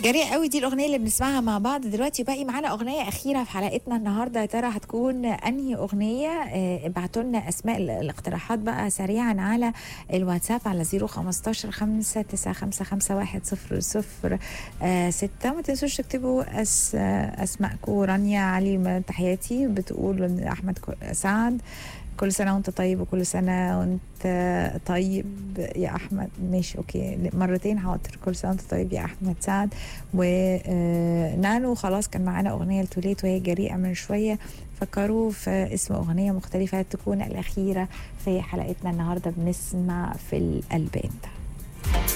جريء قوي دي الاغنيه اللي بنسمعها مع بعض دلوقتي باقي معانا اغنيه اخيره في حلقتنا النهارده يا ترى هتكون انهي اغنيه آه، ابعتوا لنا اسماء ال- الاقتراحات بقى سريعا على الواتساب على 015 5 9 5 5 1 0 0 6 ما تنسوش تكتبوا أس آه، اسماءكم رانيا علي م- تحياتي بتقول إن احمد ك- سعد كل سنة وانت طيب وكل سنة وانت طيب يا أحمد ماشي أوكي مرتين حاضر كل سنة وانت طيب يا أحمد سعد ونانو خلاص كان معانا أغنية لتوليت وهي جريئة من شوية فكروا في اسم أغنية مختلفة تكون الأخيرة في حلقتنا النهاردة بنسمع في الألبان ده